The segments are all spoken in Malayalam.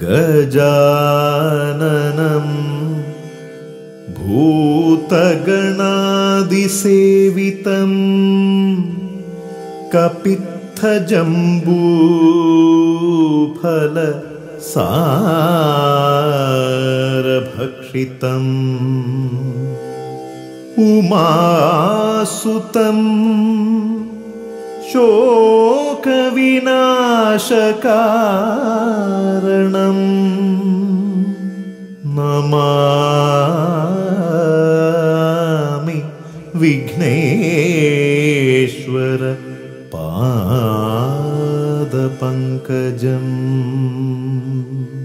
गजाननम् भूतगणादिसेवितम् कपित्थजम्बूफल सारभक्षितम् उमासुतम् शोकविनाशकारणम् नमामि विघ्नेश्वर पादपङ्कजम्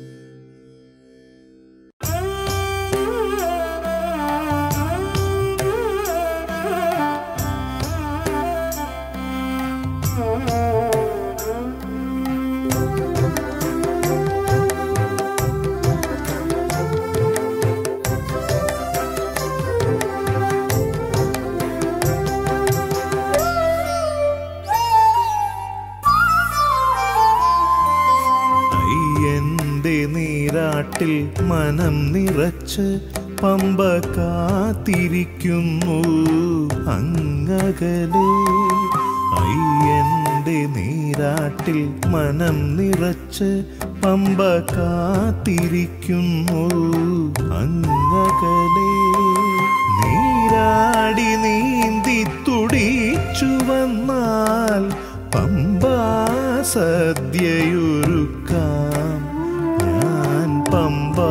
അയ്യന്റെ നീരാട്ടിൽ മനം നിറച്ച് പമ്പ കാത്തിരിക്കുന്നു അങ്ങകലെ അയ്യന്റെ നീരാട്ടിൽ മനം നിറച്ച് പമ്പ കാത്തിരിക്കുന്നു അങ്ങകലെ നീരാടി നീന്തി തുടിച്ചു വന്നാൽ പമ്പാ സദ്യയൊരുക്കാം ഞാൻ പമ്പാ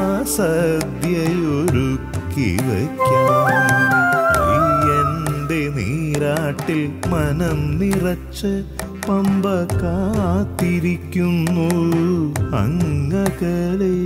സദ്യയൊരുക്കി വയ്ക്കാം അയ്യന്റെ നീരാട്ടിൽ മനം നിറച്ച് പമ്പ കാത്തിരിക്കുന്നു അങ്ങകലേ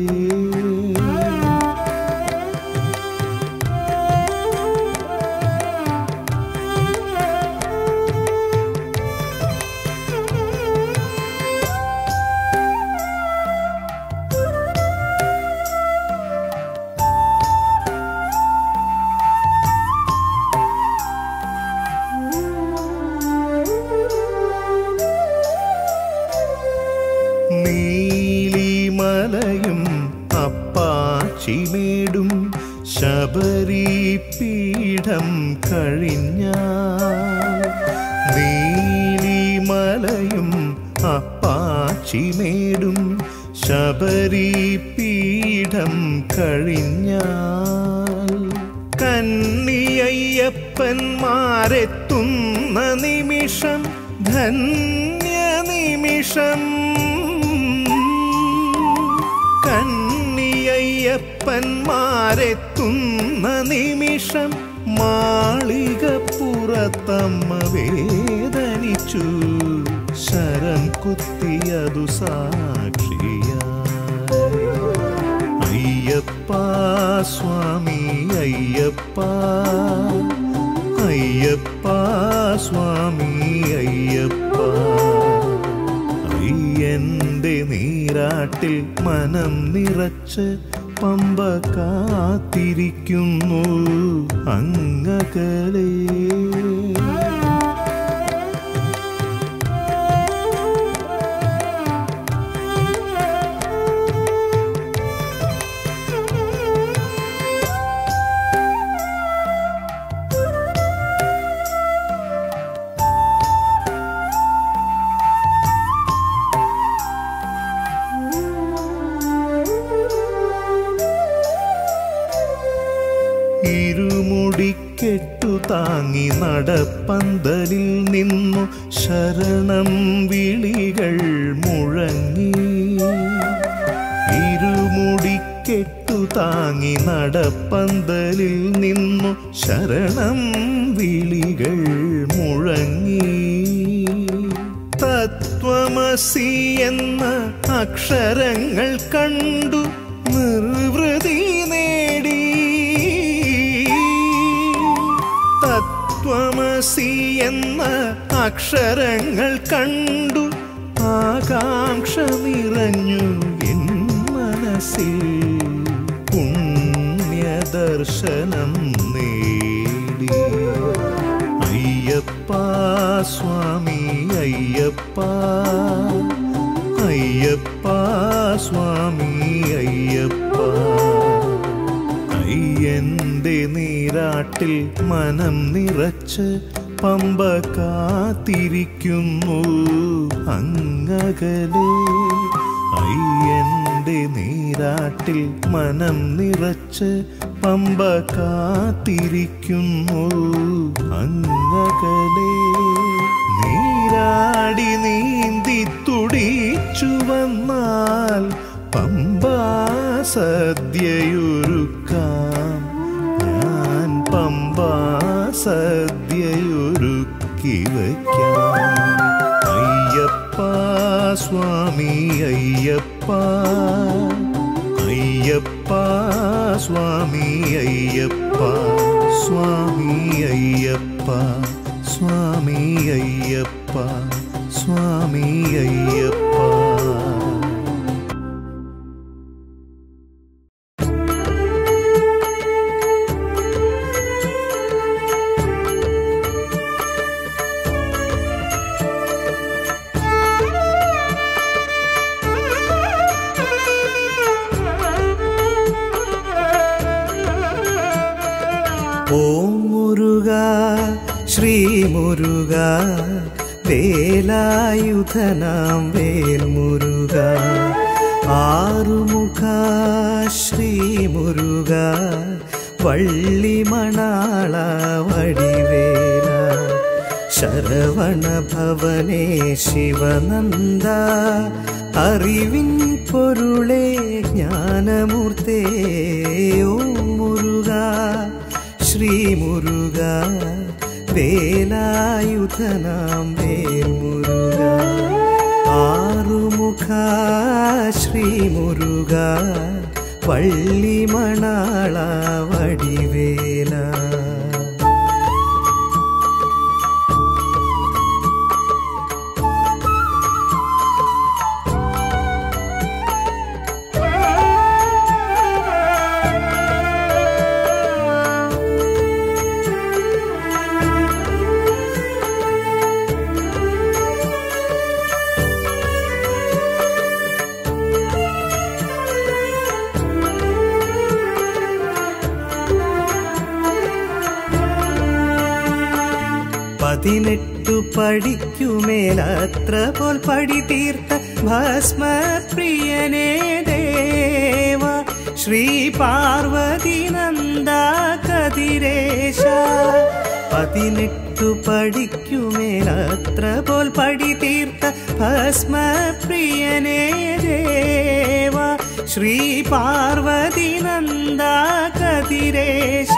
നീലിമലയും അപ്പാച്ചിമേടും ശബരി പീഠം കഴിഞ്ഞ നീലിമലയും അപ്പാച്ചിമേടും ശബരി പീഠം കഴിഞ്ഞാൽ കന്നിയയ്യപ്പന്മാരെത്തുന്ന നിമിഷം ധന്യ നിമിഷം കന്നിയയ്യപ്പന്മാരെത്തുന്ന നിമിഷം മാളികപ്പുറത്തമ്മ വേദനിച്ചു ശരം കുത്തിയതു സാക്ഷിയായി അയ്യപ്പ സ്വാമി അയ്യപ്പ അയ്യപ്പ സ്വാമി അയ്യപ്പ അയ്യന്റെ നീരാട്ടിൽ മനം നിറച്ച് പമ്പ കാത്തിരിക്കുന്നു അങ്ങകലേ ഇരുമുടിക്കെട്ടു താങ്ങി നടപ്പന്തലിൽ നിന്നു ശരണം വിളികൾ മുഴങ്ങി ഇരുമുടിക്കെട്ടു താങ്ങി നടപ്പന്തലിൽ നിന്നു ശരണം വിളികൾ മുഴങ്ങി തത്വമസി എന്ന അക്ഷരങ്ങൾ കണ്ടു നിർവൃതി നേടി തത്വമസി എന്ന അക്ഷരങ്ങൾ കണ്ടു ആകാംക്ഷ നിറഞ്ഞു എൻ മനസ്സിൽ പുണ്യദർശനം നേടി അയ്യപ്പ സ്വാമി അയ്യപ്പ അയ്യപ്പ സ്വാമി അയ്യപ്പ അയ്യന്റെ നീരാട്ടിൽ മനം നിറച്ച് പമ്പ കാത്തിരിക്കുന്നു അങ്ങകലെ അയ്യന്റെ നീരാട്ടിൽ മനം നിറച്ച് പമ്പ കാത്തിരിക്കുന്നു അങ്ങകലെ നീരാടി നീന്തി തുടിച്ചു വന്നാൽ പമ്പാ സദ്യയൊരുക്കാം ഞാൻ പമ്പാ സദ്യയൊരുക്കി വയ്ക്കാം അയ്യപ്പ സ്വാമി അയ്യപ്പ അയ്യപ്പ സ്വാമി അയ്യപ്പ സ്വാമി അയ്യപ്പ സ്വാമി അയ്യപ്പ സ്വാമി അയ്യപ്പ ഓം മുരുക ശ്രീ മുരുക വേലായുധനാം വേൽ മുരുക ആറുമുഖ ശ്രീ മുരുക വള്ളിമണാള വടിവേല ശരവണ ഭവനേ ശിവനന്ദ അറിവിൻ പൊരുളേ ജ്ഞാനമൂർത്തേ ഓം മുരുക ശ്രീ മുരുക വേലായുധനാം വേൽ മുരുക ആറുമുഖ ശ്രീ മുരുക വള്ളിമണാള വടിവേല പതിനെട്ടു പടിക്കുമേലത്ര പോൽ പടി തീർത്ത ഭസ്മപ്രിയനേ ദേവ ശ്രീ പാർവതി നന്ദ കതിരേശ പതിനെട്ടു പടിക്കുമേലത്ര പോൽ പടി തീർത്ത ഭസ്മപ്രിയനേ ദേവ ശ്രീ പാർവതി നന്ദ കതിരേശ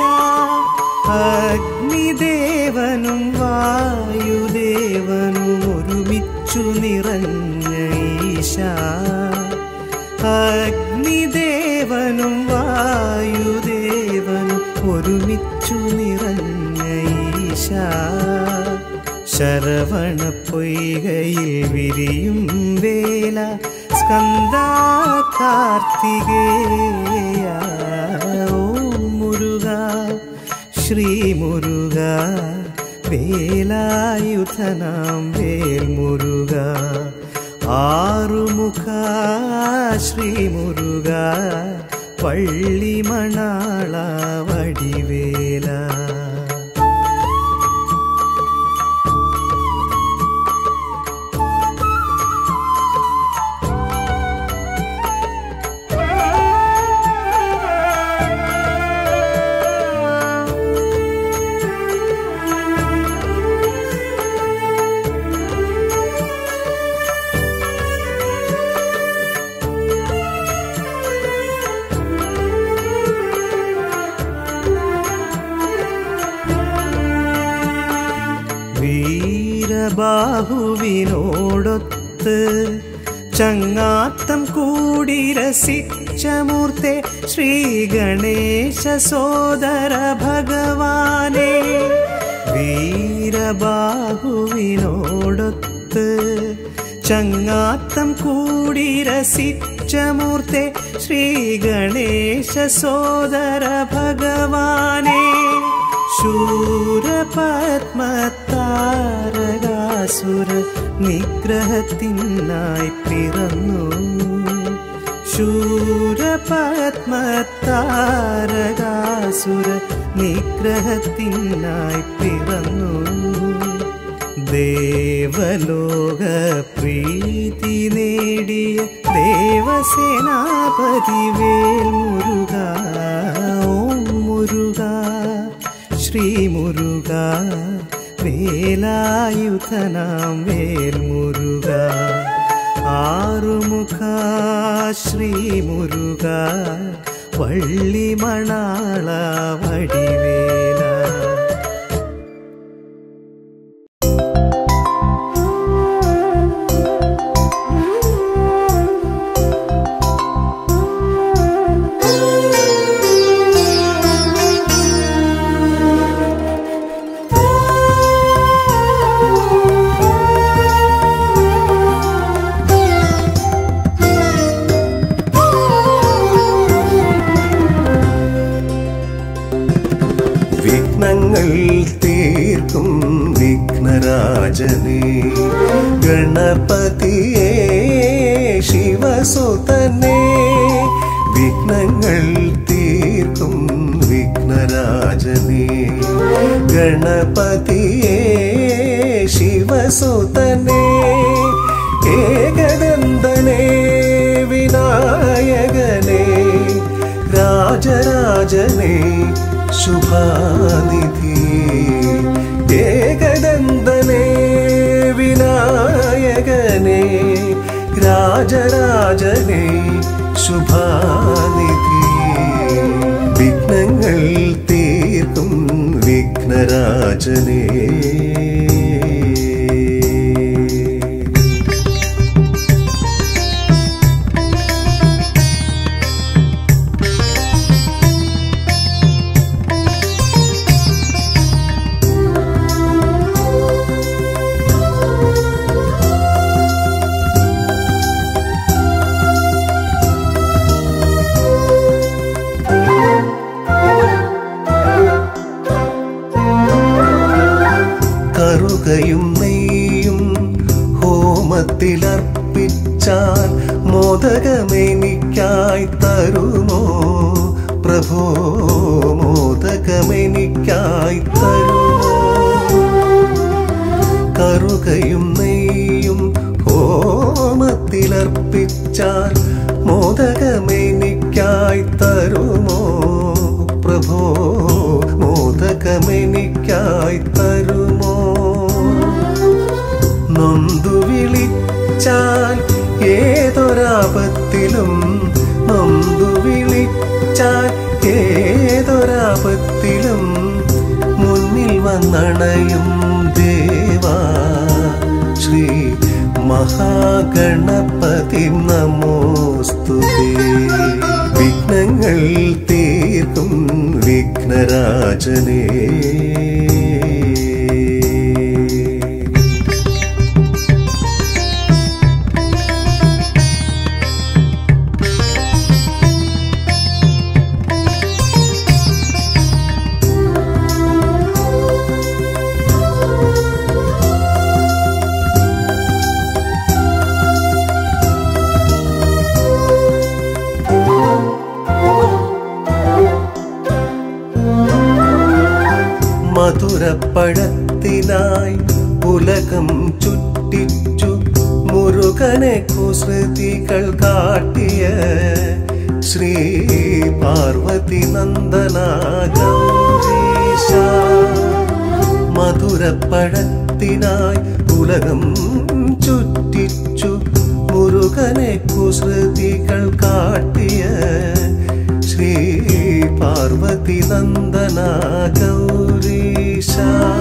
അഗ്നിദേവനും വായുദേവനും ഒരുമിച്ചു നിറഞ്ഞ ഈശ അഗ്നിദേവനും വായുദേവനും ഒരുമിച്ചു നിറഞ്ഞ ഈശ ശരവണ പൊയ്കയിൽ വിരിയും വേല സ്കന്ദ കാർത്തികേയ ഓം മുരുക ശ്രീ മുരുക വേലായുധനാം വേൽ മുരുക ആറുമുഖ ശ്രീ മുരുക പള്ളിമണാള വടിവേല വീരബാഹുവിനോടൊത്ത് ചങ്ങാത്തം കൂടി രസിച്ച മൂർത്തെ ശ്രീ ഗണേശ സോദര ഭഗവാനെ വീരബാഹുവിനോടൊത്ത് ചങ്ങാത്തം കൂടി രസിച്ച മൂർത്തെ ശ്രീ ഗണേശ സോദര ഭഗവാനെ ശൂരപത്മത്താരകാസുര നിഗ്രഹത്തിനായി പിറന്നു ശൂരപത്മത്താരകാസുര നിഗ്രഹത്തിനായി പിറന്നു ദേവലോക പ്രീതി നേടിയ ദേവസേനാപതി വേൽ മുരുക ഓം മുരുക ശ്രീ മുരുക വേലായുധനാം വേൽ മുരുക ആറുമുഖ ശ്രീ മുരുക വള്ളിമണാള വടിവേല വിഘ്നങ്ങൾ തീർക്കും വിഘ്നരാജനെ ഗണപതിയെ ശിവസുതനെ വിഘ്നങ്ങൾ തീർക്കും വിഘ്നരാജനെ ഗണപതിയെ ശിവസുതനെ ഏകദന്തനെ വിനായകനെ രാജരാജനെ ശുഭാനിധി ഏകദന്തനെ വിനായകനെ രാജരാജനെ ശുഭാനിധി വിഘ്നങ്ങൾ തീർക്കും വിഘ്നരാജനെ കറുകയും നെയ്യും ഹോമത്തിലർപ്പിച്ചാൽ മോദകമെനിക്കായി തരുമോ പ്രഭോ മോദകമെനിക്കായി തരുമോ കറുകയും നെയ്യും ഹോമത്തിലർപ്പിച്ചാൽ മോദകമെനിക്കായി തരുമോ പ്രഭോ മോദകമെനിക്കായി തരുമോ നൊന്തു വിളിച്ചാൽ ഏതൊരാപത്തിലും നൊന്തു വിളിച്ചാൽ ഏതൊരാപത്തിലും മുന്നിൽ വന്നണയും ദേവാ ശ്രീ മഹാഗണപതി നമോസ്തുതേ വിഘ്നങ്ങൾ തീർക്കും വിഘ്നരാജനേ മധുരപ്പഴത്തിനായി ഉലകം ചുറ്റിച്ചു മുരുകനെ കുസൃതികൾ കാട്ടിയ ശ്രീ പാർവതി നന്ദന ഗൗരീശ മധുരപ്പഴത്തിനായി ഉലകം ചുറ്റിച്ചു മുരുകനെ കുസൃതികൾ കാട്ടിയ ശ്രീ പാർവതി നന്ദന ഗൗരീശ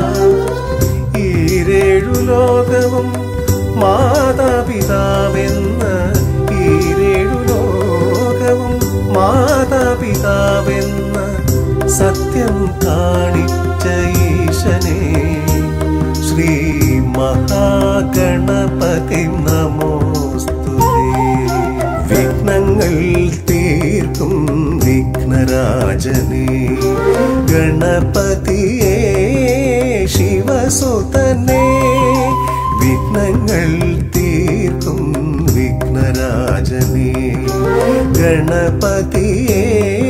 ഈരേഴു ലോകവും മാതാപിതാവെന്ന് ഈരേഴു ലോകവും മാതാപിതാവെന്ന് സത്യം കാണിച്ച ഈശനെ ശ്രീ മഹാഗണപതി നമോസ്തുതേ വിഘ്നങ്ങൾ തീർക്കും വിഘ്നരാജനെ ഗണപതിയെ ശിവസുതനെ വിഘ്ന വിഘ്നങ്ങൾ തീർക്കും വിഘ്നരാജനേ ഗണപതിയേ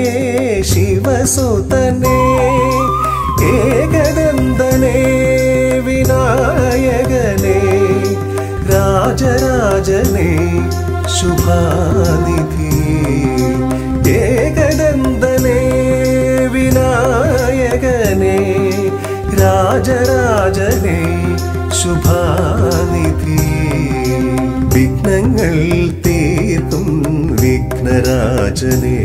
ശിവസുതനേ ഏകദന്തനേ വിനായകനേ രാജരാജനേ ശുഭാനിധി ഏകദന്തനേ വിനായകനേ രാജരാജനേ ശുഭാനിധി വിഘ്നങ്ങൾ തീർക്കും വിഘ്നരാജനേ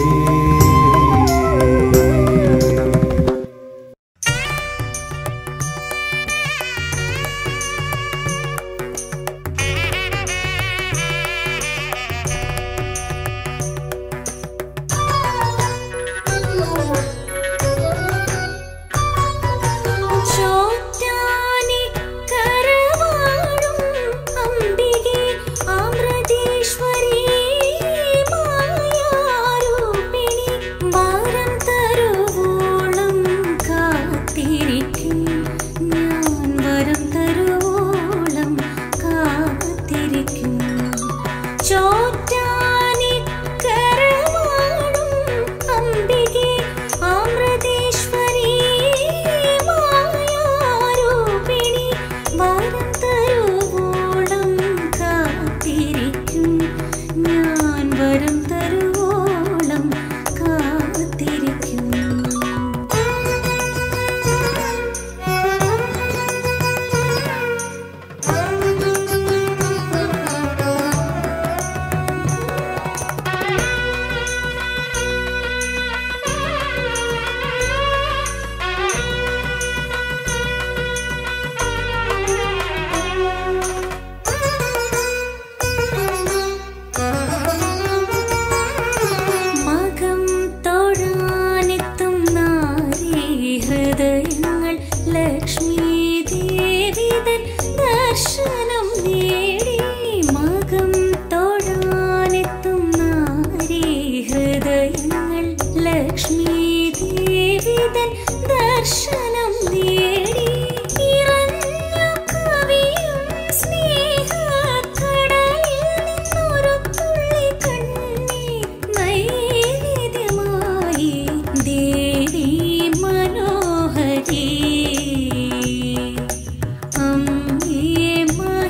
ചോറ്റാനി കരവാടും അംബികെ അമൃതേശ്വരി മായാരൂപിണി വാരം തരുവോളം കാത്തിരിക്കും ഞാൻ വരം തരുവോളം കാത്തിരിക്കും ചോറ്റാനി കരവാടും അംബികെ അമൃതേശ്വരി മായാരൂപിണി വരം തരുവോളം കാത്തിരിക്കും ഞാൻ വരം തരുവോളം കാത്തിരിക്കും മകം തൊഴാനെത്തും നാരീ ഹൃദയങ്ങൾ ലക്ഷ്മി ദേവിതൻ ദർശനം നേടി മകം തൊഴാനെത്തും നാരീ ഹൃദയങ്ങൾ ലക്ഷ്മി ദേവിതൻ ദർശനം നേടി ഇറഞ്ഞു കവിയും സ്നേഹക്കടലിൽ നിന്നൊരു തുള്ളി കണ്ണീർ നൈവേദ്യമായി ദേവി മനോഹരി അമ്മേ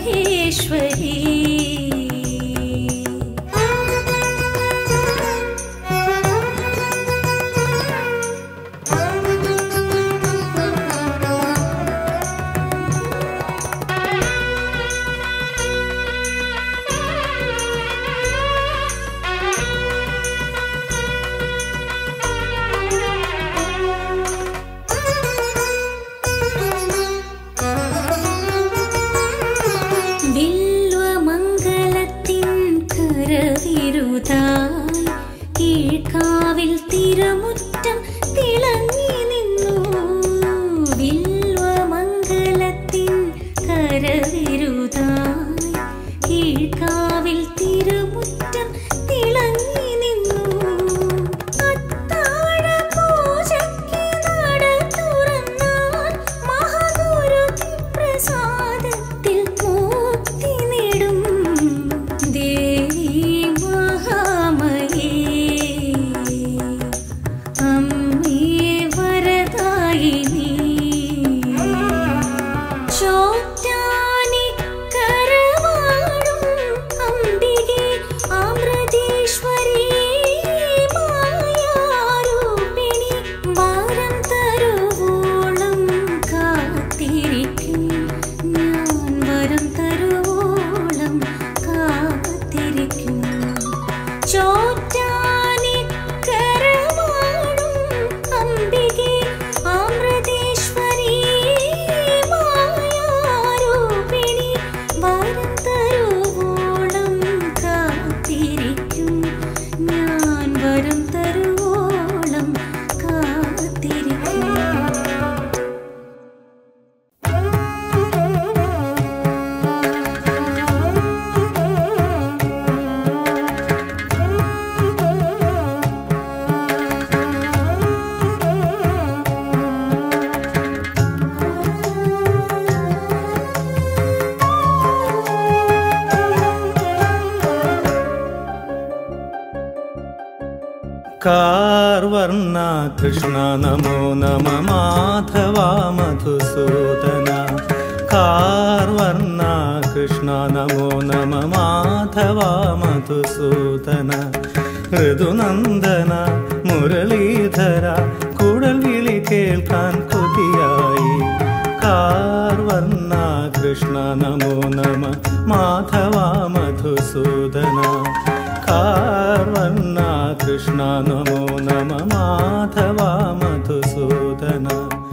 कार्वर्णा कृष्ण नमो नम माधवा मधुसूदन कार्वर्णा कृष्ण नमो नम माधवा മധുസൂദന ഋതുനന്ദന മുരളീധര കുടൽ വിളി കേൾക്കാൻ കൊതിയായി കാർവർണ കൃഷ്ണ നമോ നമ മാധവ മധുസൂദന കാർവർണ കൃഷ്ണ നമോ നമ മാധവ മധുസൂദന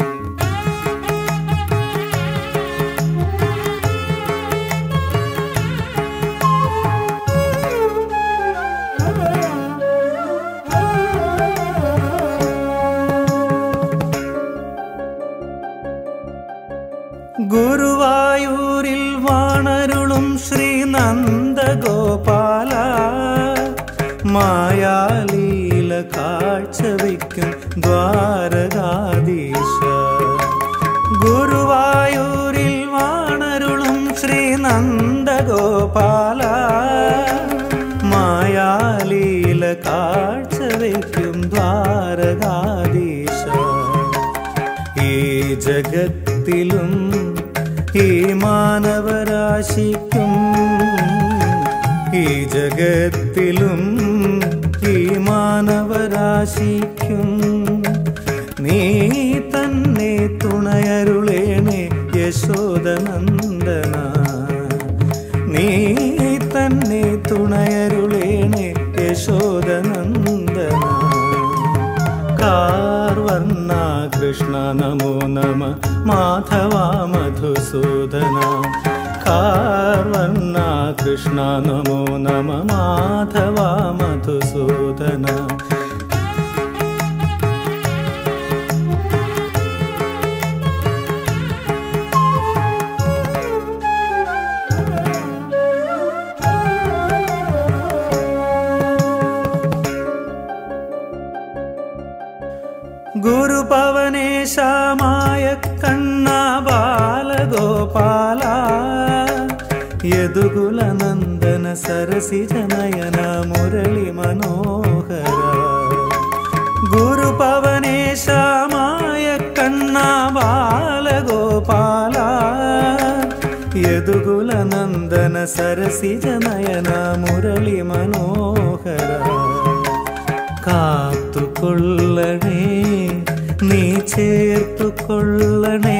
ഗുരുവായൂരിൽ വാണരുളും ശ്രീ നന്ദഗോപാല മായാലീല കാഴ്ചവെക്കും ദ്വാരകാധീശ ഗുരുവായൂരിൽ വാണരുളും ശ്രീ നന്ദഗോപാല മായാലീല കാഴ്ചവെക്കും ദ്വാരകാധീശ ഈ ജഗത്തിലും ഈ മാനവരാശിക്കും ഈ ജഗത്തിലും ഈ മാനവരാശിക്കും നീ തന്നെ തുണയരുളേണേ യശോദനന്ദന നീ തന്നെ തുണയരുളേണേ യശോദനന്ദന कार्वर्णा कृष्ण नमो नम माधवा मधुसूदन कार्वर्णा कृष्ण नमो नम माधवा मधुसूदन ഗുരുപവനേശമായ കണ്ണ ബാലഗോപാല യദുകുലനന്ദന സരസിജനയന മുരളി മനോഹര ഗുരുപവനേശമായ കണ്ണ ബാലഗോപാല യദുകുലനന്ദന സരസിജനയന മുരളി മനോഹര കാത്തുകൊള്ളണേ നീ ചേർത്തുകൊള്ളണേ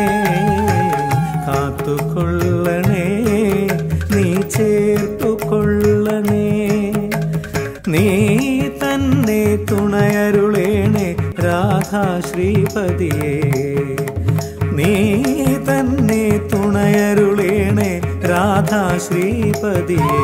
കാത്തുകൊള്ളണേ നീ ചേർത്തുകൊള്ളണേ നീ തന്നെ തുണയരുളേണേ രാധാ ശ്രീപതിയേ നീ തന്നെ തുണയരുളേണേ രാധാ ശ്രീപതിയേ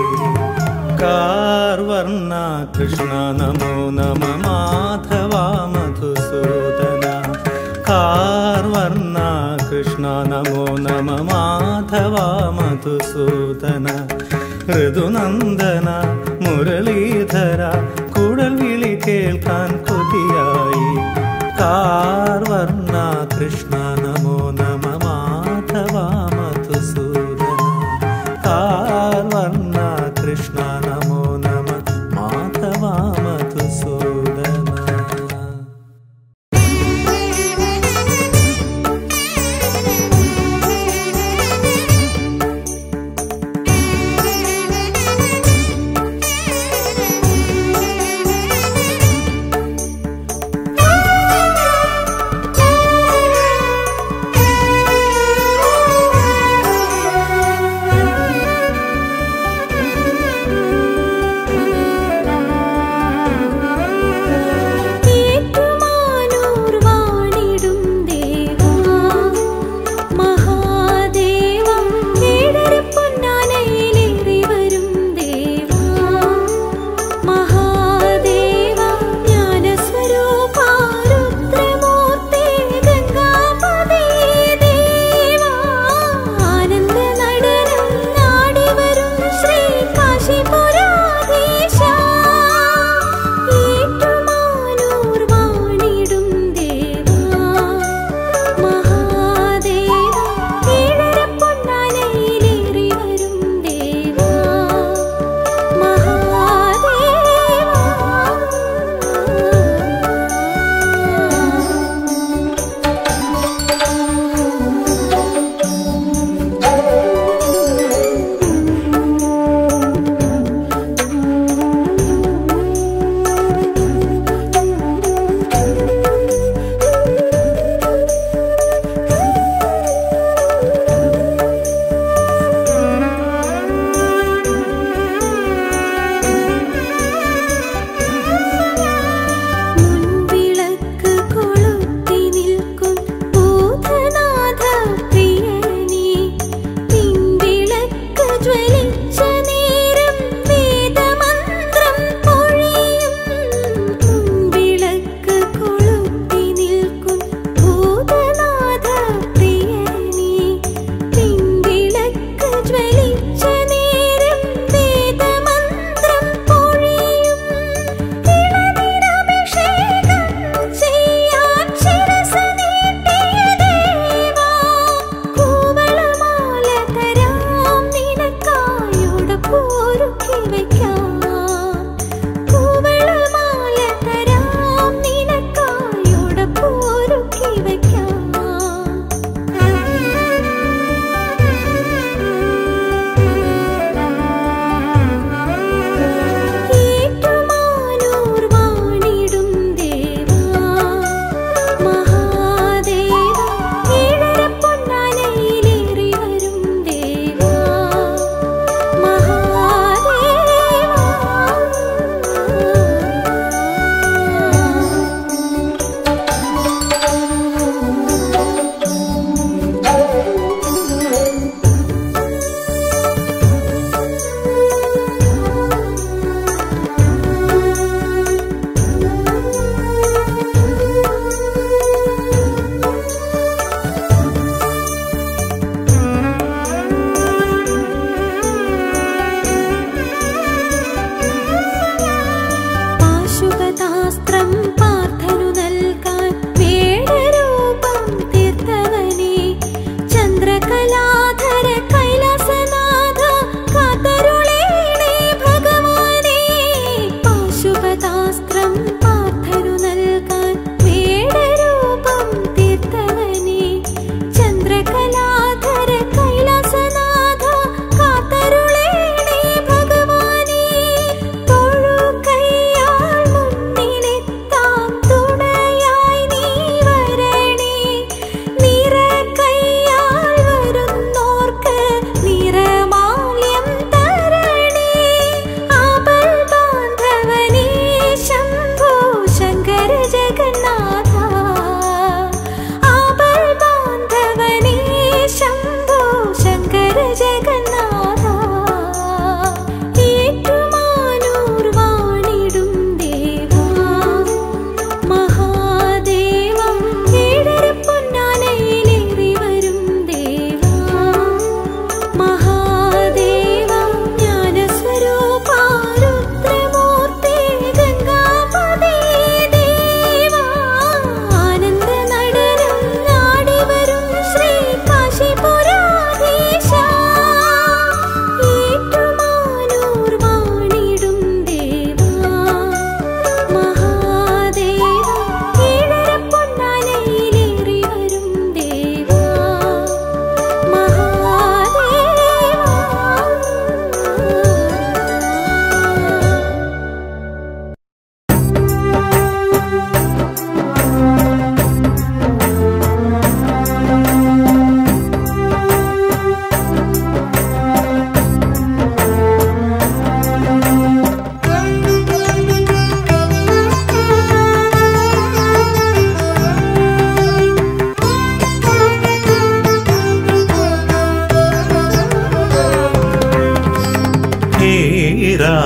कार्वर्णा कृष्ण नमो नम माधवा मधुसूदन कार्वर्णा कृष्ण नमो नम माधवा मधुसूदन ഋതുനന്ദന മുരളീധര കുടൽ വിളി കേൾക്കാൻ കൊതിയായി കാർവർണ കൃഷ്ണ നമോ നമ മാധവ മധുസൂദന കാർവർണ കൃഷ്ണ നമോ നമ മാധവ മധുസൂദന Thank you.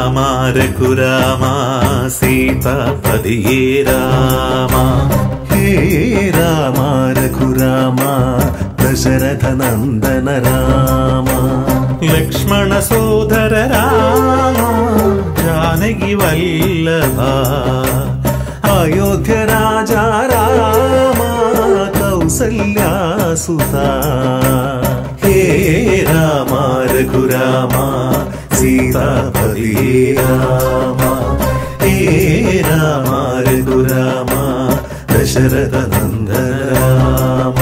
രാമ രഘുരാമ സീതാപതിയേ രാമ ഹേ രാമ രഘുരാമ ദശരഥ നന്ദന രാമ ലക്ഷ്മണ സോദര രാമ ജാനകി വല്ലഭ അയോധ്യ രാജ രാമ കൗസല്യാസുത ഹേ രാമ രഘുരാമ സീതാപതി രാമ ഹേ രാമ രഘുരാമ ദശരഥ നന്ദന രാമ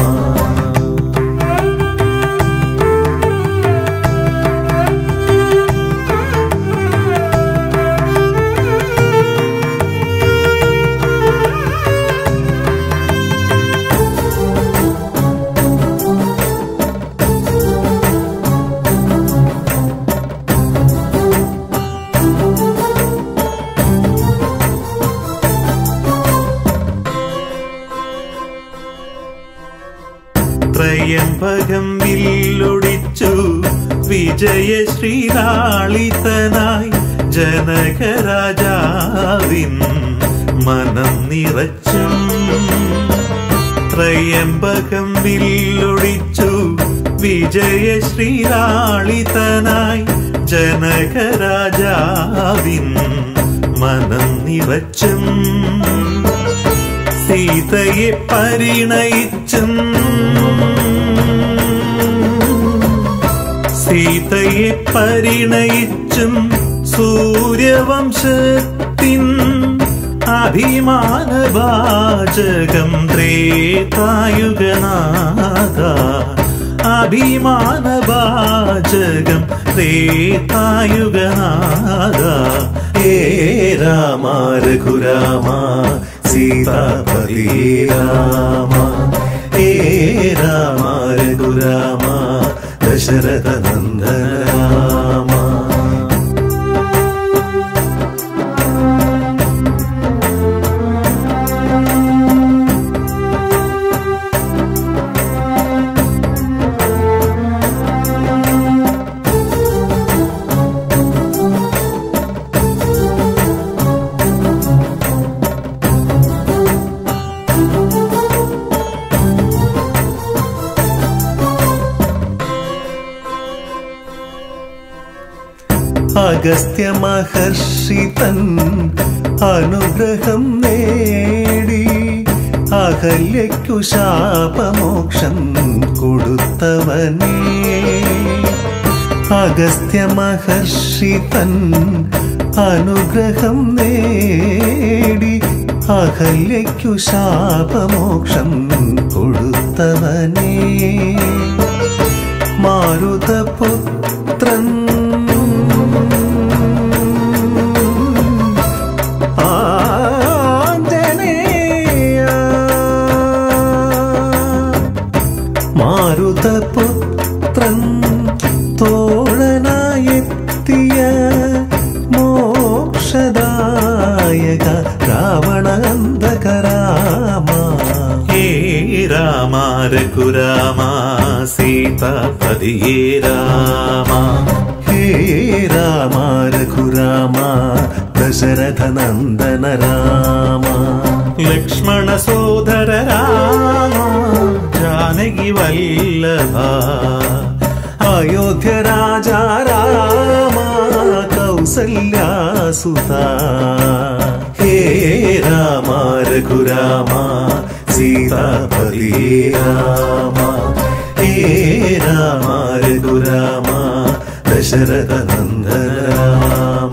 ത്രയംബകം വില്ലൊടിച്ചു വിജയ ശ്രീലാളിതനായി ജനകരാജാവിൻ മനം നിറച്ചും ത്രയംബകം വില്ലൊടിച്ചു വിജയ ശ്രീലാളിതനായി ജനകരാജാവിൻ മനം നിറച്ചും സീതയെ പരിണയിച്ചും സീതയെ പരിണയിച്ചും സൂര്യവംശത്തിൻ അഭിമാനവാചകം ത്രേതായുഗനാഥ അഭിമാനവാചകം ത്രേതായുഗനാഥ ഹേ രാമ രഘുരാമ സീതാപതി രാമ ഹേ രാമ രഘുരാമ ദശരഥ നന്ദന രാമ അഗസ്ത്യ മഹർഷി തൻ അനുഗ്രഹം നേടി അഹല്യയ്ക്കു ശാപമോക്ഷം കൊടുത്തവനേ അഗസ്ത്യ മഹർഷി തൻ അനുഗ്രഹം നേടി അഹല്യയ്ക്കു ശാപമോക്ഷം കൊടുത്തവനേ മാരുതപുത്രൻ ആഞ്ജനേയ മാരുതപുത്രൻ തോഴനായെത്തിയ മോക്ഷദായക രാവണാന്തകരാമ ഹേ രാമ രഘുരാമ സീതാപതിയേ രാമ ഹേ രാമ രഘുരാമ ദശരഥ നന്ദന രാമ ലക്ഷ്മണ സോദര രാമ ജാനകി വല്ലഭ അയോധ്യ രാജ രാമ കൗസല്യാസുത ഹേ രാമ രഘുരാമ സീതാപതി രാമ ഹേ രാമ രഘുരാമ ദശരഥ നന്ദന രാമ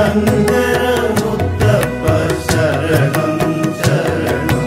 ശങ്കര മുത്തപ്പ ശരണം ശരണം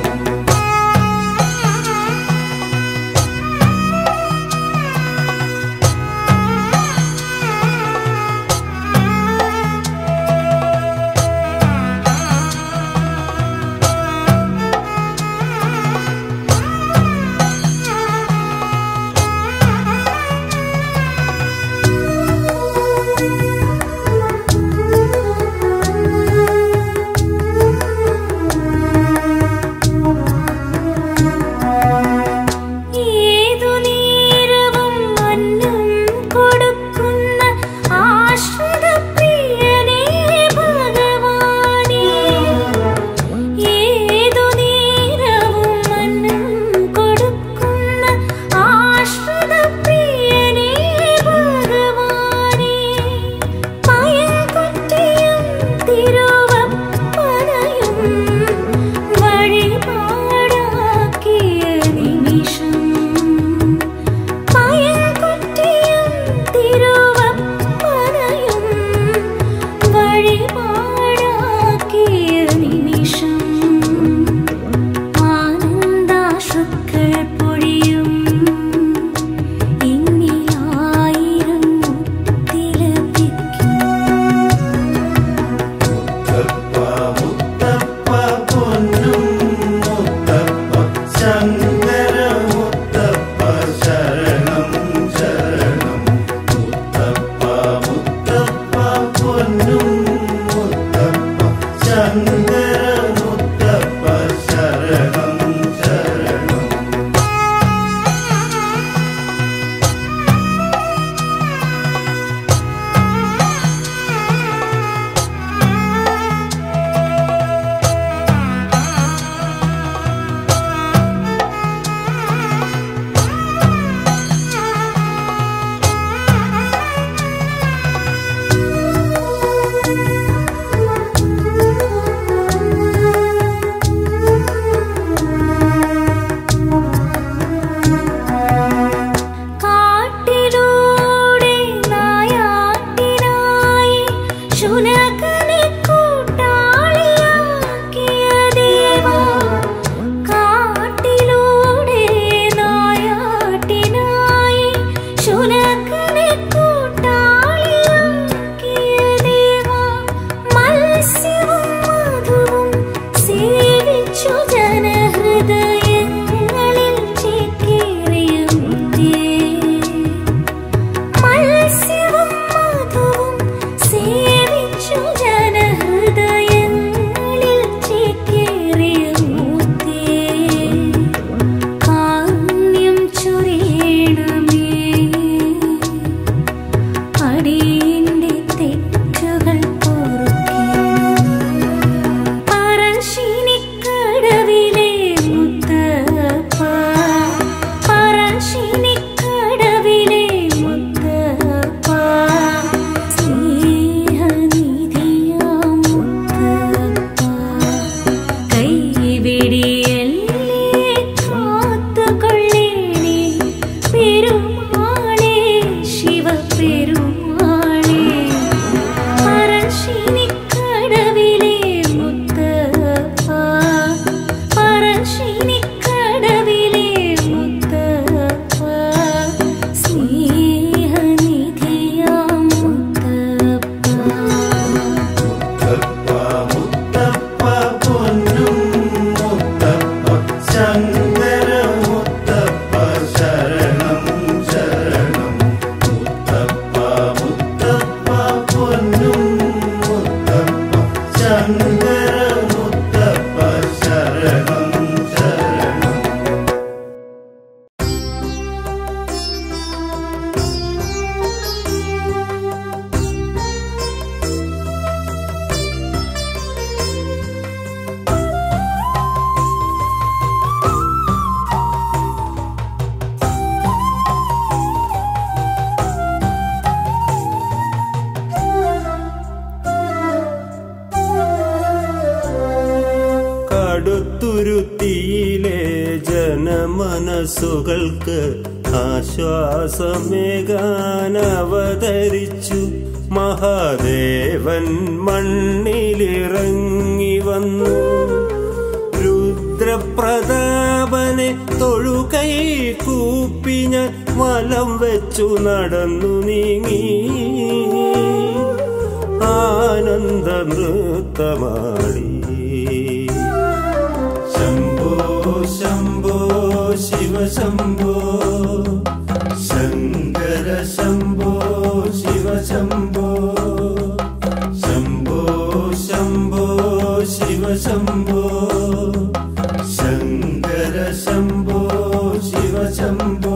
ഏതു നേരവും അന്നം കൊടുക്കുന്ന ആശ്രിത പ്രിയനേ ഭഗവാനേ ഏതു നേരവും അന്നം കൊടുക്കുന്ന ആശ്രിത പ്രിയനേ ഭഗവാനേ പയൻകുറ്റിയും തിരുവപ്പനയും വഴിപാടാക്കിയ നിമിഷം പയൻകുറ്റിയും തിരുവപ്പനയും വഴിപാടാക്കിയ നിമിഷം ആനന്ദാശുക്കൾ പൊഴിയും എന്നിലായിരം തിലപിക്കും മുത്തപ്പ മുത്തപ്പ പൊന്നും മുത്തപ്പ ശങ്കര മുത്തപ്പ ശരണം ശരണം മുത്തപ്പ മുത്തപ്പ പൊന്നും മുത്തപ്പ ശങ്കര മുത്തപ്പ ശരണം ശരണം കാട്ടിലൂടെ നായാട്ടിനായി ശുനകനെ കൂട്ടാളിയാക്കിയ ദേവാ കാട്ടിലൂടെ നായാട്ടിനായി ശുനകനെ കൂട്ടാളിയാക്കിയ ദേവാ മത്സ്യവും മധുവും സേവിച്ചു ജനഹൃദയങ്ങളിൽ ചേക്കേറിയ മുത്തേ മത്സ്യവും മധുവും സേവിച്ചു ജനഹൃദയങ്ങളിൽ ചേക്കേറിയ മുത്തേ കാരുണ്യം ചൊരിയണമേ അടിയന്റെ തെറ്റുകൾ പൊറുക്കണമേ പറശ്ശിനിക്കടവിലെ മുത്തപ്പ പറശ്ശിനിക്കടവിലെ മുത്തപ്പ സ്നേഹനിധിയാ മുത്തപ്പ കൈവിടിയല്ലേ കാത്തുകൊള്ളേണേ പെരുമാളേ ശിവപെരുമാളേ പറശ്ശിനിക്കടവിലെ മുത്തപ്പ പറശ്ശിനിക്കടവിലെ മുത്തപ്പ സ്നേഹനിധിയാ മുത്തപ്പ മുത്തപ്പ മുത്തപ്പ പൊന്നും മുത്തപ്പ ശങ്കര മുത്തപ്പ ശരണം ശരണം മുത്തപ്പ മുത്തപ്പ പൊന്നും മുത്തപ്പ ശങ്കര മുത്തപ്പ ശരണം ശരണം കടുത്തുരുത്തിയിലെ ജനമനസ്സുകൾക്ക് ആശ്വാസമേകാനവതരിച്ചു മഹാദേവൻ മണ്ണിലിറങ്ങി വന്നു രുദ്രപ്രതാപനെ തൊഴുകൈ കൂപ്പി ഞാൻ വലം വെച്ചു നടന്നു നീങ്ങി ആനന്ദ നൃത്തമാടി ശംഭോ ശംഭോ ശിവ ശംഭോ ശങ്കര ശംഭോ ശിവ ശംഭോ ശംഭോ ശംഭോ ശിവ ശംഭോ ശങ്കര ശംഭോ ശിവ ശംഭോ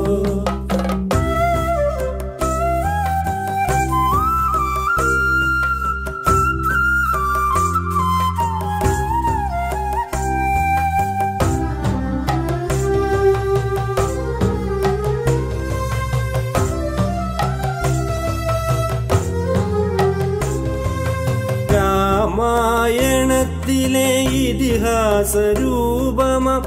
രാമായണത്തിലെ ഇതിഹാസ രൂപമം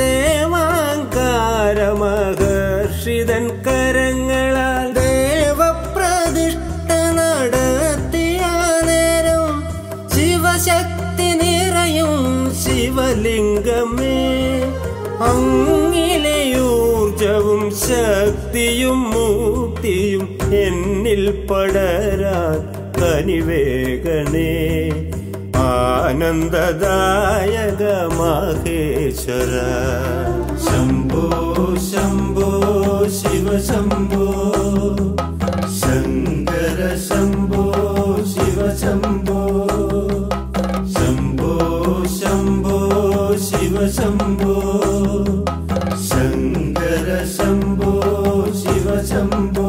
ദേവാങ്കാരമഹർഷിതൻ കരങ്ങളാൽ ദേവപ്രതിഷ്ഠ നടത്തിയ നേരം ശിവശക്തി നിറയും ശിവലിംഗമേ അങ്ങിലെ ഊർജവും ശക്തിയും മുക്തിയും എന്നിൽ പടരാൻ കനിവേഗണേ ആനന്ദദായക മഹേശ്വര ശംഭോ ശംഭോ ശിവ ശംഭോ ശങ്കര ശംഭോ ശിവ ശംഭോ ശംഭോ ശംഭോ ശിവ ശംഭോ ശങ്കര ശംഭോ ശിവ ശംഭോ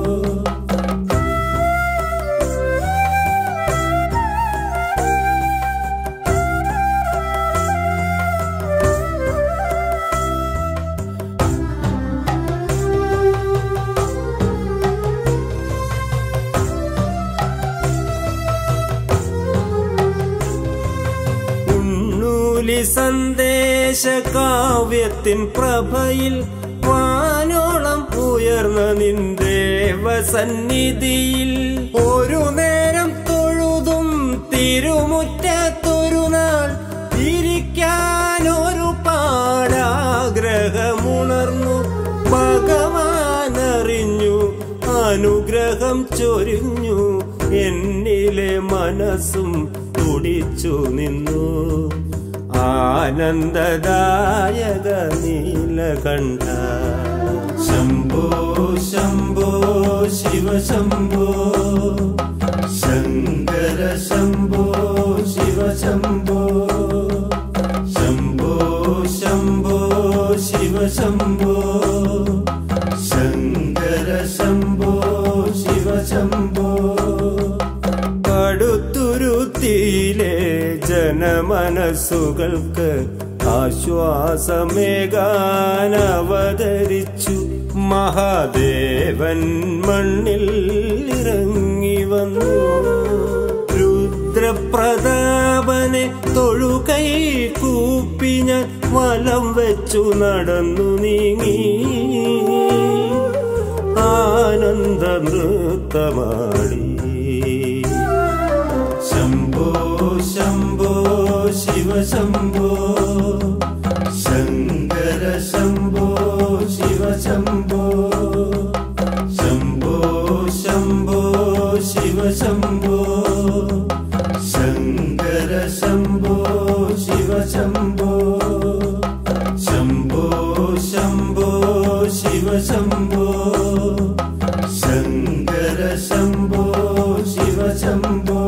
ഉണ്ണൂലി സന്ദേശ കാവ്യത്തിൻ പ്രഭയിൽ വാനോളം ഉയർന്ന നിന്റെ വസന്നിധിയിൽ ഒരു നേരം തൊഴുതും തിരുമുറ്റത്തൊരു നാൾ ഇരിക്കാനൊരു പാടാഗ്രഹമുണർന്നു ഭഗവാൻ അറിഞ്ഞു അനുഗ്രഹം ചൊരിഞ്ഞു എന്നിലെ മനസ്സും തുടിച്ചു നിന്നു ആനന്ദദായക നീലകണ്ഠ ശംഭോ ശംഭോ ശിവ ശംഭോ ശങ്കര ശംഭോ ശിവ ശംഭോ ശംഭോ ശംഭോ ശിവ ശംഭോ ശങ്കര ശംഭോ ശിവ ശംഭോ കടുത്തുരുത്തിയിലെ ജനമനസ്സുകൾക്ക് ആശ്വാസമേകാൻ അവതരിച്ചു മഹാദേവൻ മണ്ണിൽ ഇറങ്ങി വന്നു രുദ്രപ്രതാപനെ തൊഴുകൈ കൂപ്പി ഞാൻ വലം വെച്ചു നടന്നു നീങ്ങി ആനന്ദ നൃത്തമാടി ശംഭോ ശംഭോ ശിവ ശംഭോ ശങ്കര ശംഭോ ശിവ ശംഭോ ശംഭോ ശംഭോ ശിവ ശംഭോ ശങ്കര ശംഭോ ശിവ ശംഭോ ശംഭോ ശംഭോ ശിവ ശംഭോ ശങ്കര ശംഭോ ശിവ ശംഭോ